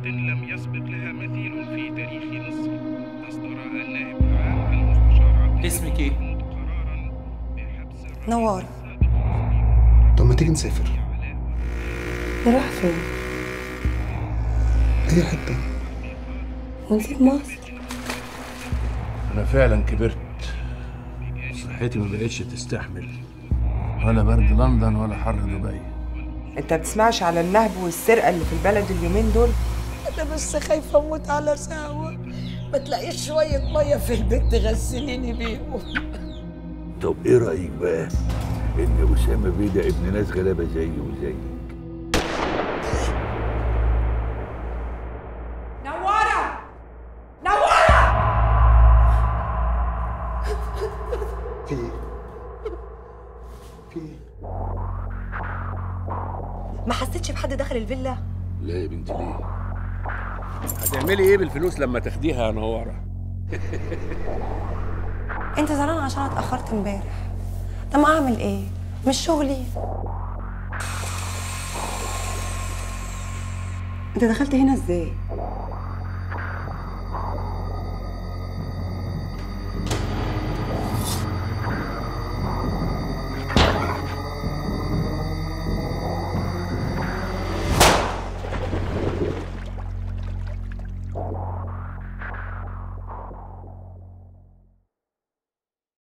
لم يسبق لها مثيل في تاريخ مصر أصدر النائب العام المستشار عبد اسمك ايه؟ قرارا بحبس نوار طب ما تيجي نسافر نروح فين؟ اي حته ونسيب مصر أنا فعلا كبرت صحتي ما بقتش تستحمل ولا برد لندن ولا حر دبي انت بتسمعش على النهب والسرقه اللي في البلد اليومين دول انا بس خايفه اموت على ساوة ما تلاقيش شويه ميه في البيت تغسليني بيهم طب ايه رايك بقى ان اسامه بيه ده ابن ناس غلابه زيي وزيك نواره نواره في ايه في ايه ما حسيتش بحد دخل الفيلا لا يا بنتي ليه هتعملي ايه بالفلوس لما تاخديها يا نوارة؟ انت زعلان عشان أنا اتاخرت امبارح طب ما اعمل ايه مش شغلي انت دخلت هنا ازاي